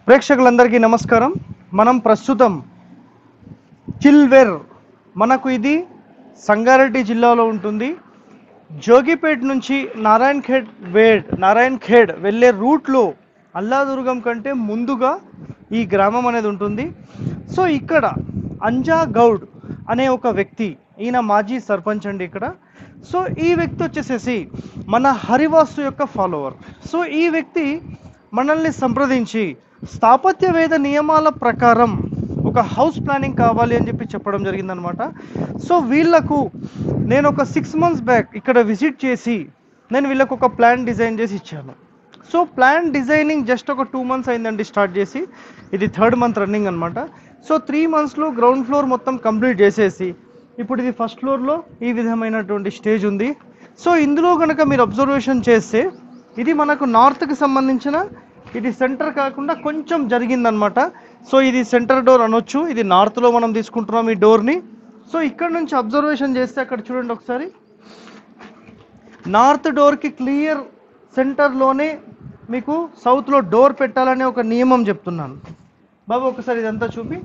ప్రేక్షకులందరికీ నమస్కారం మనం ప్రస్తుతం చిల్వెర్ మనకు ఇది సంగారెడ్డి జిల్లాలో ఉంటుంది జోగిపేట్ నుంచి నారాయణ్ ఖేడ్ వేడ్ నారాయణ్ ఖేడ్ వెళ్ళే రూట్లో అల్లాదుర్గం కంటే ముందుగా ఈ గ్రామం అనేది ఉంటుంది సో ఇక్కడ అంజా గౌడ్ అనే ఒక వ్యక్తి ఈయన మాజీ సర్పంచ్ అండి ఇక్కడ సో ఈ వ్యక్తి వచ్చేసేసి మన హరివాస్తు యొక్క ఫాలోవర్ సో ఈ వ్యక్తి మనల్ని సంప్రదించి స్థాపత్య వేద నియమాల ప్రకారం ఒక హౌస్ ప్లానింగ్ కావాలి అని చెప్పి చెప్పడం జరిగిందనమాట సో వీళ్ళకు నేను ఒక సిక్స్ మంత్స్ బ్యాక్ ఇక్కడ విజిట్ చేసి నేను వీళ్ళకు ఒక ప్లాన్ డిజైన్ చేసి ఇచ్చాను సో ప్లాన్ డిజైనింగ్ జస్ట్ ఒక టూ మంత్స్ అయిందండి స్టార్ట్ చేసి ఇది థర్డ్ మంత్ రన్నింగ్ అనమాట సో త్రీ మంత్స్లో గ్రౌండ్ ఫ్లోర్ మొత్తం కంప్లీట్ చేసేసి ఇప్పుడు ఇది ఫస్ట్ ఫ్లోర్లో ఈ విధమైనటువంటి స్టేజ్ ఉంది సో ఇందులో కనుక మీరు అబ్జర్వేషన్ చేస్తే ఇది మనకు నార్త్కి సంబంధించిన ఇది సెంటర్ కాకుండా కొంచెం జరిగిందనమాట సో ఇది సెంటర్ డోర్ అనొచ్చు ఇది నార్త్లో మనం తీసుకుంటున్నాం ఈ డోర్ని సో ఇక్కడ నుంచి అబ్జర్వేషన్ చేస్తే అక్కడ చూడండి ఒకసారి నార్త్ డోర్కి క్లియర్ సెంటర్లోనే మీకు సౌత్లో డోర్ పెట్టాలనే ఒక నియమం చెప్తున్నాను బాబు ఒకసారి ఇదంతా చూపి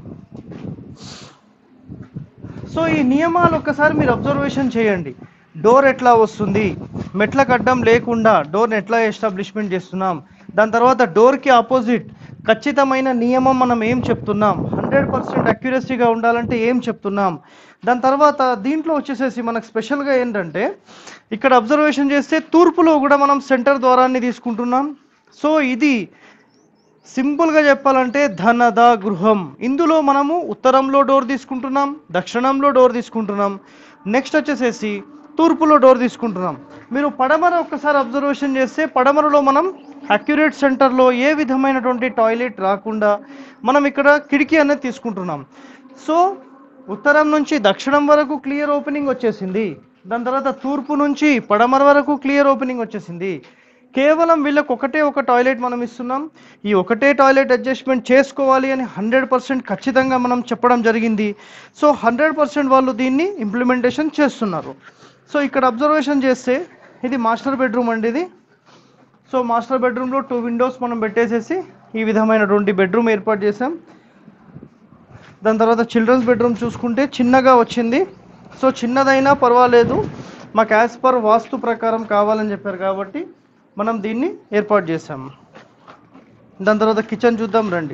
సో ఈ నియమాలు ఒక్కసారి మీరు అబ్జర్వేషన్ చేయండి డోర్ ఎట్లా వస్తుంది మెట్లకు అడ్డం లేకుండా డోర్ని ఎట్లా ఎస్టాబ్లిష్మెంట్ చేస్తున్నాం దాని తర్వాత డోర్కి ఆపోజిట్ ఖచ్చితమైన నియమం మనం ఏం చెప్తున్నాం హండ్రెడ్ పర్సెంట్ అక్యురసీగా ఉండాలంటే ఏం చెప్తున్నాం దాని తర్వాత దీంట్లో వచ్చేసేసి మనకు స్పెషల్గా ఏంటంటే ఇక్కడ అబ్జర్వేషన్ చేస్తే తూర్పులో కూడా మనం సెంటర్ ద్వారాన్ని తీసుకుంటున్నాం సో ఇది సింపుల్గా చెప్పాలంటే ధనద గృహం ఇందులో మనము ఉత్తరంలో డోర్ తీసుకుంటున్నాం దక్షిణంలో డోర్ తీసుకుంటున్నాం నెక్స్ట్ వచ్చేసేసి తూర్పులో డోర్ తీసుకుంటున్నాం మీరు పడమర ఒక్కసారి అబ్జర్వేషన్ చేస్తే పడమరలో మనం అక్యురేట్ సెంటర్లో ఏ విధమైనటువంటి టాయిలెట్ రాకుండా మనం ఇక్కడ కిటికీ అనేది తీసుకుంటున్నాం సో ఉత్తరం నుంచి దక్షిణం వరకు క్లియర్ ఓపెనింగ్ వచ్చేసింది దాని తర్వాత తూర్పు నుంచి పడమర వరకు క్లియర్ ఓపెనింగ్ వచ్చేసింది కేవలం వీళ్ళకి ఒకటే ఒక టాయిలెట్ మనం ఇస్తున్నాం ఈ ఒకటే టాయిలెట్ అడ్జస్ట్మెంట్ చేసుకోవాలి అని హండ్రెడ్ పర్సెంట్ ఖచ్చితంగా మనం చెప్పడం జరిగింది సో హండ్రెడ్ పర్సెంట్ వాళ్ళు దీన్ని ఇంప్లిమెంటేషన్ చేస్తున్నారు సో ఇక్కడ అబ్జర్వేషన్ చేస్తే ఇది మాస్టర్ బెడ్రూమ్ అండి ఇది సో మాస్టర్ బెడ్రూమ్లో టూ విండోస్ మనం పెట్టేసేసి ఈ విధమైనటువంటి బెడ్రూమ్ ఏర్పాటు చేసాం దాని తర్వాత చిల్డ్రన్స్ బెడ్రూమ్ చూసుకుంటే చిన్నగా వచ్చింది సో చిన్నదైనా పర్వాలేదు మాకు యాజ్ పర్ వాస్తు ప్రకారం కావాలని చెప్పారు కాబట్టి మనం దీన్ని ఏర్పాటు చేసాం దాని తర్వాత కిచెన్ చూద్దాం రండి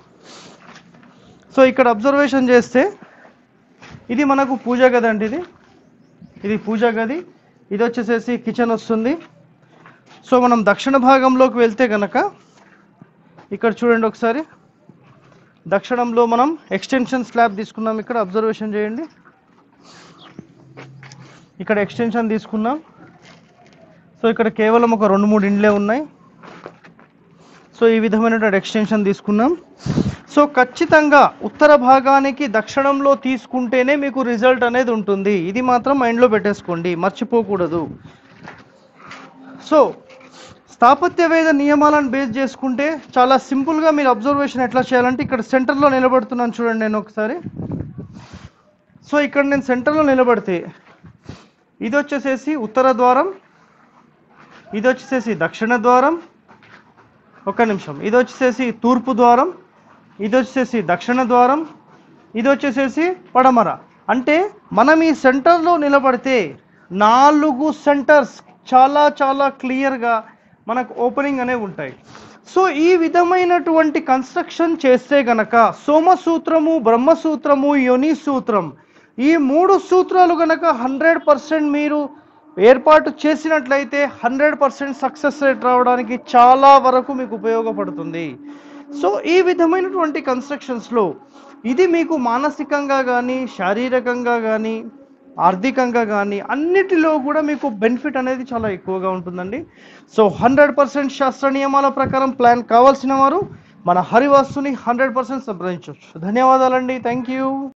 సో ఇక్కడ అబ్జర్వేషన్ చేస్తే ఇది మనకు పూజ గది అండి ఇది ఇది పూజ గది ఇది వచ్చేసేసి కిచెన్ వస్తుంది సో మనం దక్షిణ భాగంలోకి వెళ్తే కనుక ఇక్కడ చూడండి ఒకసారి దక్షిణంలో మనం ఎక్స్టెన్షన్ స్లాబ్ తీసుకున్నాం ఇక్కడ అబ్జర్వేషన్ చేయండి ఇక్కడ ఎక్స్టెన్షన్ తీసుకున్నాం సో ఇక్కడ కేవలం ఒక రెండు మూడు ఇండ్లే ఉన్నాయి సో ఈ విధమైనటువంటి ఎక్స్టెన్షన్ తీసుకున్నాం సో ఖచ్చితంగా ఉత్తర భాగానికి దక్షిణంలో తీసుకుంటేనే మీకు రిజల్ట్ అనేది ఉంటుంది ఇది మాత్రం మైండ్లో పెట్టేసుకోండి మర్చిపోకూడదు సో స్థాపత్య వేద నియమాలను బేస్ చేసుకుంటే చాలా సింపుల్గా మీరు అబ్జర్వేషన్ ఎట్లా చేయాలంటే ఇక్కడ సెంటర్లో నిలబడుతున్నాను చూడండి నేను ఒకసారి సో ఇక్కడ నేను సెంటర్లో నిలబడితే ఇది వచ్చేసేసి ఉత్తర ద్వారం ఇది వచ్చేసేసి దక్షిణ ద్వారం ఒక నిమిషం ఇది వచ్చేసేసి తూర్పు ద్వారం ఇది వచ్చేసేసి దక్షిణ ద్వారం ఇది వచ్చేసేసి పడమర అంటే మనం ఈ సెంటర్లో నిలబడితే నాలుగు సెంటర్స్ చాలా చాలా క్లియర్గా మనకు ఓపెనింగ్ అనేవి ఉంటాయి సో ఈ విధమైనటువంటి కన్స్ట్రక్షన్ చేస్తే గనక సోమసూత్రము బ్రహ్మసూత్రము యోని సూత్రం ఈ మూడు సూత్రాలు గనక హండ్రెడ్ పర్సెంట్ మీరు ఏర్పాటు చేసినట్లయితే హండ్రెడ్ పర్సెంట్ సక్సెస్ రేట్ రావడానికి చాలా వరకు మీకు ఉపయోగపడుతుంది సో ఈ విధమైనటువంటి కన్స్ట్రక్షన్స్లో ఇది మీకు మానసికంగా కానీ శారీరకంగా కానీ ఆర్థికంగా కానీ అన్నిటిలో కూడా మీకు బెనిఫిట్ అనేది చాలా ఎక్కువగా ఉంటుందండి సో హండ్రెడ్ పర్సెంట్ శాస్త్ర నియమాల ప్రకారం ప్లాన్ కావాల్సిన వారు మన హరివాస్తుని హండ్రెడ్ పర్సెంట్ సంప్రదించవచ్చు ధన్యవాదాలండి థ్యాంక్ యూ